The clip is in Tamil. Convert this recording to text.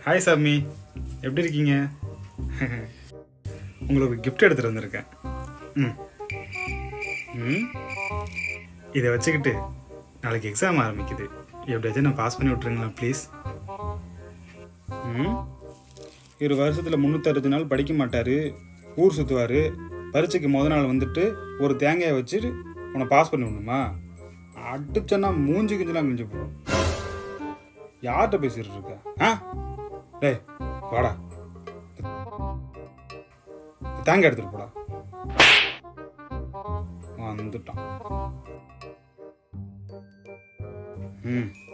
ஹாய் சாமி எப்படி இருக்கீங்க உங்களுக்கு கிஃப்ட் எடுத்துகிட்டு வந்திருக்கேன் ம் ம் இதை வச்சுக்கிட்டு நாளைக்கு எக்ஸாம் ஆரம்பிக்குது எப்படியாச்சும் நான் பாஸ் பண்ணி விட்ருங்களா ப்ளீஸ் ம் இரு வருஷத்தில் முந்நூற்றறுபது நாள் படிக்க மாட்டார் ஊர் சுற்றுவார் பரீட்சைக்கு முத நாள் வந்துட்டு ஒரு தேங்காயை வச்சுட்டு உன்னை பாஸ் பண்ணி விடணுமா அடிச்சேன்னா மூஞ்சி கிஞ்சலாம் கிழிஞ்சு போடும் யார்கிட்ட பேசிட்டு இருக்க ஆ டேய் வாடா தேங்காய் எடுத்துட்டு போடா வந்துட்டான் ம்